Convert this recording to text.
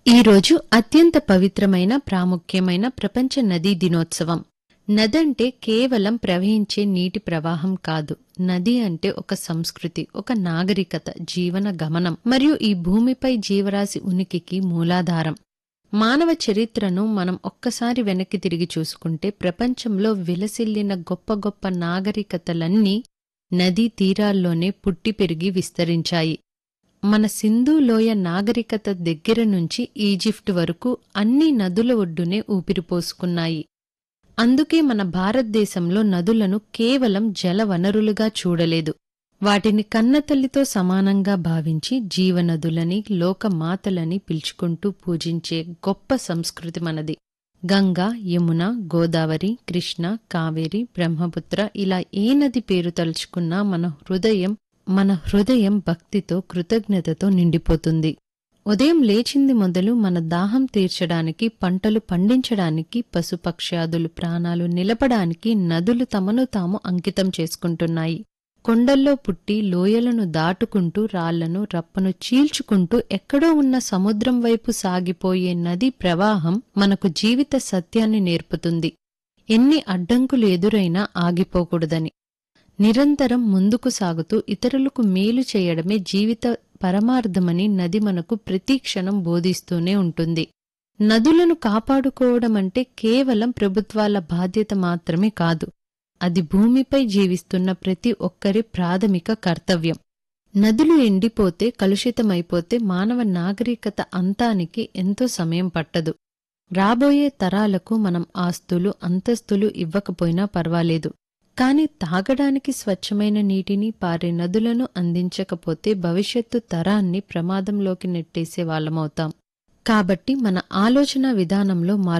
ఈరోజు అత్యంత పవిత్రమైన ప్రాముఖ్యమైన ప్రపంచ నదీ దినోత్సవం నదంటే కేవలం ప్రవహించే నీటి ప్రవాహం కాదు నది అంటే ఒక సంస్కృతి ఒక నాగరికత జీవన గమనం మరియు ఈ భూమిపై జీవరాశి ఉనికికి మూలాధారం మానవ చరిత్రను మనం ఒక్కసారి వెనక్కి తిరిగి చూసుకుంటే ప్రపంచంలో విలసిల్లిన గొప్ప గొప్ప నాగరికతలన్నీ నదీ తీరాల్లోనే పుట్టి పెరిగి విస్తరించాయి మన సింధు లోయ నాగరికత దగ్గర నుంచి ఈజిప్ట్ వరకు అన్ని నదుల ఒడ్డునే ఊపిరిపోసుకున్నాయి అందుకే మన భారతదేశంలో నదులను కేవలం జల వనరులుగా చూడలేదు వాటిని కన్నతల్లితో సమానంగా భావించి జీవనదులని లోకమాతలని పిలుచుకుంటూ పూజించే గొప్ప సంస్కృతి మనది గంగా యమున గోదావరి కృష్ణ కావేరి బ్రహ్మపుత్ర ఇలా ఏ నది పేరు తలుచుకున్నా మన హృదయం మన హృదయం భక్తితో కృతజ్ఞతతో నిండిపోతుంది ఉదయం లేచింది మొదలు మన దాహం తీర్చడానికి పంటలు పండించడానికి పశుపక్ష్యాదులు ప్రాణాలు నిలపడానికి నదులు తమను తాము అంకితం చేసుకుంటున్నాయి కొండల్లో పుట్టి లోయలను దాటుకుంటూ రాళ్లను రప్పను చీల్చుకుంటూ ఎక్కడో ఉన్న సముద్రం వైపు సాగిపోయే నది ప్రవాహం మనకు జీవిత సత్యాన్ని నేర్పుతుంది ఎన్ని అడ్డంకులు ఎదురైనా ఆగిపోకూడదని నిరంతరం ముందుకు సాగుతూ ఇతరులకు మేలు చేయడమే జీవిత పరమార్థమని నది మనకు ప్రతి క్షణం బోధిస్తూనే ఉంటుంది నదులను కాపాడుకోవడమంటే కేవలం ప్రభుత్వాల బాధ్యత మాత్రమే కాదు అది భూమిపై జీవిస్తున్న ప్రతి ఒక్కరి ప్రాథమిక కర్తవ్యం నదులు ఎండిపోతే కలుషితమైపోతే మానవ నాగరికత అంతానికి ఎంతో సమయం పట్టదు రాబోయే తరాలకు మనం ఆస్తులు అంతస్తులు ఇవ్వకపోయినా పర్వాలేదు కాని తాగడానికి స్వచ్ఛమైన నీటిని పారే నదులను అందించకపోతే భవిష్యత్తు తరాన్ని ప్రమాదంలోకి నెట్టేసే వాళ్ళమవుతాం కాబట్టి మన ఆలోచన విధానంలో మార్పు